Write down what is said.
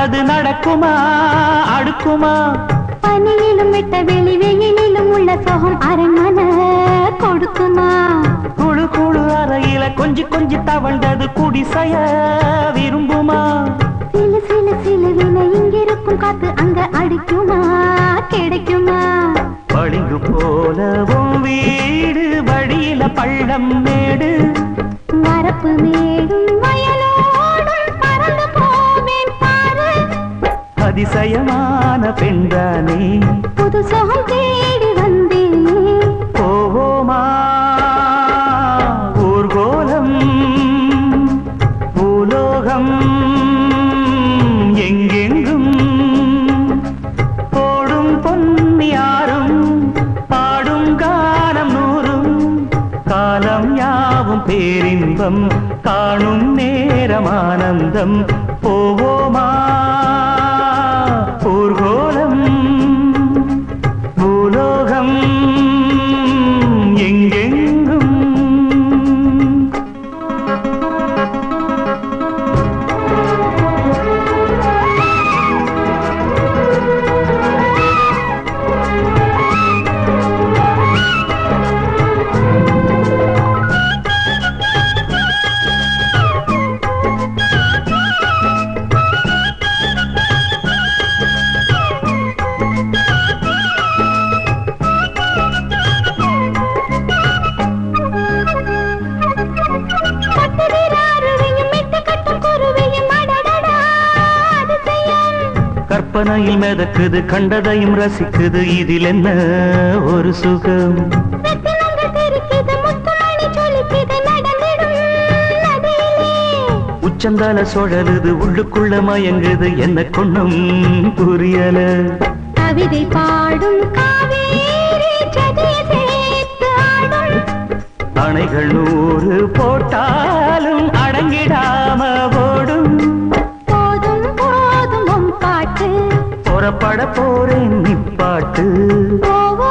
அது நடக்குமா அடுக்குமா பனியிலும் விட்ட வெளி வெயிலிலும் உள்ள சோகம் அரண்மனை கொடுக்குமா குழு குழு அறையில கொஞ்சி கொஞ்சி தவழ்ந்தது குடிசைய விரும்புமா சிலு சிலு சிலுவின இங்கிருக்கும் காத்து அங்க அடிக்குமா கிடைக்குமா பளிங்கு போலவும் வீடு வழியில பள்ளம் மேடு வரப்பு மேடும் வயலோடும் பறந்து போவேன் பாரு அதிசயமான பெண்தானே புது சோகம் தேடி வந்தேனே போவோமா ஊர்கோலம் பூலோகம் எங்கெங்கும் போடும் பொன்னியாரும் பாடும் கானம் நூறும் காலம் யாவும் பேரின்பம் காணும் நேரம் ஆனந்தம் போவோமா ஊர்கோலம் பூலோகம் எங்கெங்கும் கட்டுகிறாருவையும் மெட்டு கட்டும் குருவையும் அடடடா அதிசயம் கற்பனையில் மிதக்குது கண்டதையும் ரசிக்குது இதில் என்ன ஒரு சுகம் ரத்தினங்கள் தெரிக்குது முத்துமணி சொலிக்குது நடந்திடும் நதியிலே உச்சந்தால சுழலுது உள்ளுக்குள்ள மயங்குது என்ன கொண்ணும் புரியல கவிதை பாடும் காவேரி ஜதியை சேர்த்து ஆடும் அணைகள் நூறு போட்டாலும் அடங்கிடாம ஓடும் போதும் போதும் உன் பாட்டு புறப்பட போறேன் நிப்பாட்டு ஓ